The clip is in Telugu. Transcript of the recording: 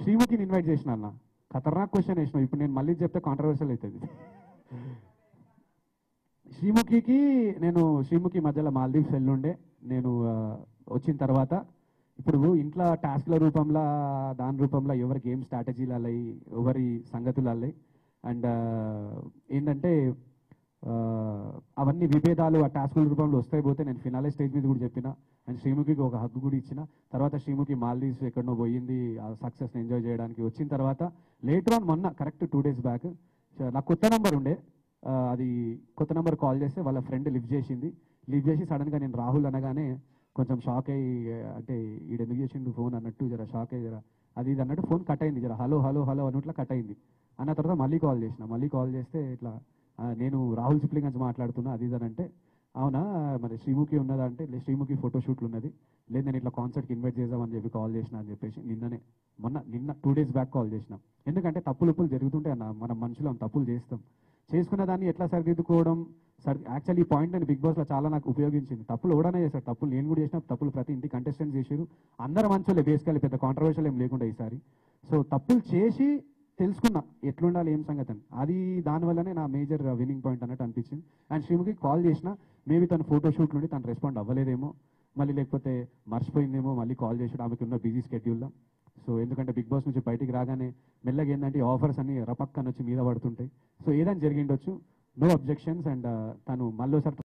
శ్రీముఖిని ఇన్వైట్ చేసిన అన్న ఖతర్నాక్ క్వశ్చన్ వేసినావు ఇప్పుడు నేను మళ్ళీ చెప్తే కాంట్రవర్షియల్ అవుతుంది శ్రీముఖికి నేను శ్రీముఖి మధ్యలో మాల్దీవ్స్ వెళ్ళుండే నేను ఆ, వచ్చిన తర్వాత ఇప్పుడు ఇంట్లో టాస్క్ల రూపంలో దాని రూపంలో ఎవరి గేమ్ స్ట్రాటజీలు అల్లయి ఎవరి సంగతులు అల్లయి అండ్ ఏంటంటే ఆ, అవన్నీ విభేదాలు ఆ టాస్కుల రూపంలో వస్తాయి పోతే నేను ఫినాలే స్టేజ్ మీద కూడా చెప్పిన అండ్ శ్రీముఖికి ఒక హక్కు కూడా ఇచ్చిన తర్వాత శ్రీముఖి మాల్దీవ్స్ ఎక్కడనో పోయింది ఆ సక్సెస్ ఎంజాయ్ చేయడానికి వచ్చిన తర్వాత లేటర్ ఆన్ మొన్న కరెక్ట్ టూ డేస్ బ్యాక్ నాకు కొత్త నెంబర్ ఉండే ఆ, అది కొత్త నెంబర్ కాల్ చేస్తే వాళ్ళ ఫ్రెండ్ లిఫ్ట్ చేసింది లిఫ్ట్ చేసి సడన్గా నేను రాహుల్ అనగానే కొంచెం షాక్ అయ్యి అంటే ఈడు ఎందుకు చేసిండు ఫోన్ అన్నట్టు జర షాక్ అయ్యి జర అది ఇది అన్నట్టు ఫోన్ కట్ అయింది జర హలో హలో హలో అన్నట్లు కట్ అయింది అన్న తర్వాత మళ్ళీ కాల్ చేసిన మళ్ళీ కాల్ చేస్తే ఇట్లా ఆ, నేను రాహుల్ సిప్లింగ్ నుంచి మాట్లాడుతున్నా అది ఇది అని అంటే అవునా మరి శ్రీముఖి ఉన్నదా అంటే "లే, శ్రీముఖి ఫోటోషూట్లు ఉన్నది లేదు నేను ఇట్లా కాన్సర్ట్కి ఇన్వైట్ చేద్దామని చెప్పి కాల్ చేసిన అని చెప్పేసి నిన్ననే మొన్న నిన్న టూ డేస్ బ్యాక్ కాల్ చేసిన ఎందుకంటే తప్పులు ఉప్పులు జరుగుతుంటాయి అన్న మనం మనుషులం తప్పులు చేస్తాం చేసుకున్న దాన్ని ఎట్లా సరిదిద్దుకోవడం సరి యాక్చువల్లీ ఈ పాయింట్ నేను బిగ్ బాస్లో చాలా నాకు ఉపయోగించింది తప్పులు ఎవడనే చేశాడు తప్పులు నేను కూడా చేసిన తప్పులు ప్రతి ఇంటి కంటెస్టెంట్ చేసారు అందరు మంచోళ్ళే బేసికల్లీ పెద్ద కాంట్రవర్షియల్ ఏం లేకుండా ఈసారి సో తప్పులు చేసి తెలుసుకున్నా ఎట్లుండాలి ఏం సంగతి అని అది దానివల్లనే నా మేజర్ విన్నింగ్ పాయింట్ అన్నట్టు అనిపించింది అండ్ శ్రీముఖి కాల్ చేసిన మేబీ తన ఫోటో షూట్ నుండి తను రెస్పాండ్ అవ్వలేదేమో మళ్ళీ లేకపోతే మర్చిపోయిందేమో మళ్ళీ కాల్ చేసాడు ఆమెకి ఉన్న బిజీ స్కెడ్యూల్లో సో ఎందుకంటే బిగ్ బాస్ నుంచి బయటికి రాగానే మెల్లగా ఏంటంటే ఆఫర్స్ అన్ని రపక్కన వచ్చి మీద పడుతుంటాయి సో ఏదైనా జరిగిండొచ్చు నో అబ్జెక్షన్స్ అండ్ తను మళ్ళీసారి